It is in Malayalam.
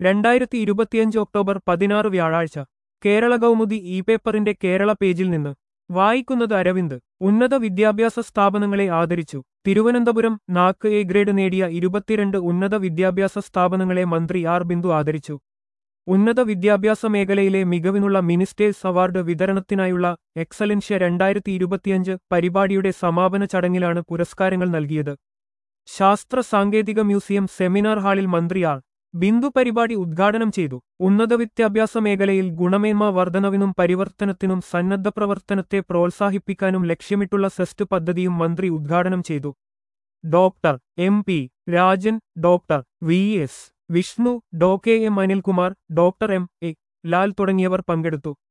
രണ്ടായിരത്തി ഇരുപത്തിയഞ്ച് ഒക്ടോബർ പതിനാറ് വ്യാഴാഴ്ച കേരള കൗമുദി ഇ പേപ്പറിന്റെ കേരള പേജിൽ നിന്ന് വായിക്കുന്നത് അരവിന്ദ് ഉന്നത വിദ്യാഭ്യാസ സ്ഥാപനങ്ങളെ ആദരിച്ചു തിരുവനന്തപുരം നാക്ക് എ ഗ്രേഡ് നേടിയ ഇരുപത്തിരണ്ട് ഉന്നത വിദ്യാഭ്യാസ സ്ഥാപനങ്ങളെ മന്ത്രി ആർ ബിന്ദു ആദരിച്ചു ഉന്നത വിദ്യാഭ്യാസ മേഖലയിലെ മികവിനുള്ള മിനിസ്റ്റേഴ്സ് അവാർഡ് വിതരണത്തിനായുള്ള എക്സലൻഷ്യ രണ്ടായിരത്തി ഇരുപത്തിയഞ്ച് പരിപാടിയുടെ സമാപന ചടങ്ങിലാണ് പുരസ്കാരങ്ങൾ നൽകിയത് ശാസ്ത്ര സാങ്കേതിക മ്യൂസിയം സെമിനാർ ഹാളിൽ മന്ത്രി ആർ ബിന്ദു പരിപാടി ഉദ്ഘാടനം ചെയ്തു ഉന്നത വിദ്യാഭ്യാസ മേഖലയിൽ ഗുണമേന്മ വർധനവിനും പരിവർത്തനത്തിനും സന്നദ്ധ പ്രവർത്തനത്തെ പ്രോത്സാഹിപ്പിക്കാനും ലക്ഷ്യമിട്ടുള്ള സെസ്റ്റ് പദ്ധതിയും മന്ത്രി ഉദ്ഘാടനം ചെയ്തു doctor M P Rajan doctor V S Vishnu Dr K M Anilkumar doctor M A Lal തുടങ്ങിയവർ പങ്കെടുത്തു